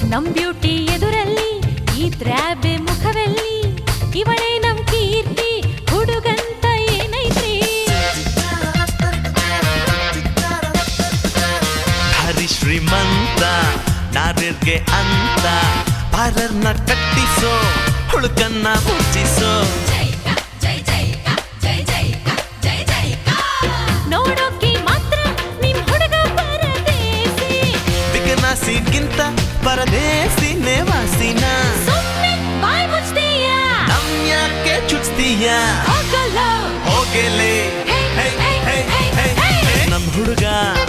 ನಮ್ ಬ್ಯೂಟಿ ಎದುರಲ್ಲಿ ಈ ದ್ರಾಬೆ ಮುಖವೆಲ್ಲಿ ಇವಳೇ ನಮ್ ಕೀರ್ತಿ ಹುಡುಗಂತ ಏನೈತ್ರಿ ಹರಿ ಶ್ರೀಮಂತ ನಾರ್ಯರ್ಗೆ ಅಂತ ಪಾರರ್ನ ಕಟ್ಟಿಸೋ ಹುಡುಕನ್ನ ಮುಚ್ಚಿಸೋ ನೋಡೋಕೆ ಮಾತ್ರ ನಿಮ್ ಹುಡುಗ ಪರದೇಸಿ ವಿಕನಾಸಿಗಿಂತ ಪರದೇಸಿ ನೇವಾಸಿನ ಸುಮ್ಮನೆ ಬಾಯ್ ಮುಚ್ತೀಯ ನಮ್ ಯಾಕೆ ಚುಚ್ತೀಯ ಹೋಗಲ್ಲ ಹೋಗೆಲೆ ಹೇ, ಹೇ, ಹೇ, ಹೇ, ಹೇ. ನಮ್ ಹುಡುಗ